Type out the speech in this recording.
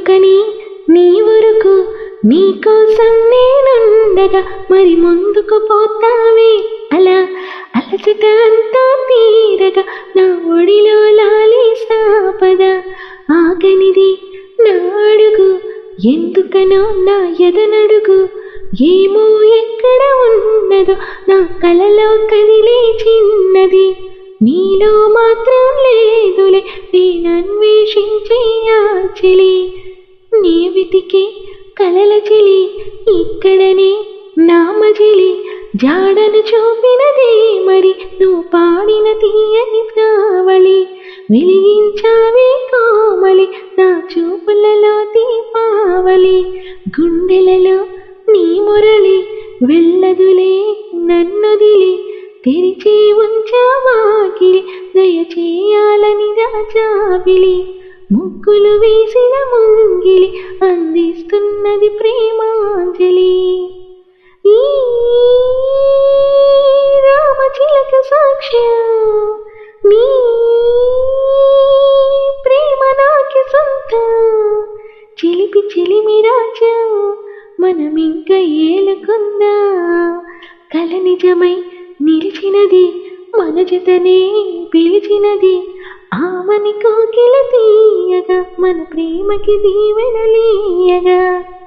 ఎందుకని నీ వరకు నీకోసం నేనుండగా మరి ముందుకు పోతావే అలా అలసట అంతా తీరగా నా ఒడిలో లాలి సాపద ఆగనిది నా అడుగు ఎందుకనో నా ఎదనడుగు ఏమో ఎక్కడ ఉన్నదో నా కలలో కదిలే చిన్నది నీలో మాత్రం లేదులే నేను అన్వేషించే ఆ చెలి నీ వెతికే కలల చెలి ఇక్కడనే నామజిలి జాడను చూపినది మరి నువ్వు పాడిన తీయని కావలి వెలిగించావే కోమలి నా చూపులలో దీపావళి గుండెలలో నీ మురళి వెళ్ళదులే నన్నొదిలి తెరిచి ఉంచావాకిలి దయచేయాలని రాజావిలి ముగ్గులు వేసిన ముంగిలి అందిస్తున్నది ప్రేమాంజలి ఈ రామచిలక సాక్ష్యం నీ ప్రేమ నాకి సొంతం చిలిపి చిలిమి రాజా మనమింక ఏలుకుందా కల నిజమై నిలిచినది మన జతనే పిలిచినది ఆమని కోకిల తీయగా మన ప్రేమకి దీవెనలీయగా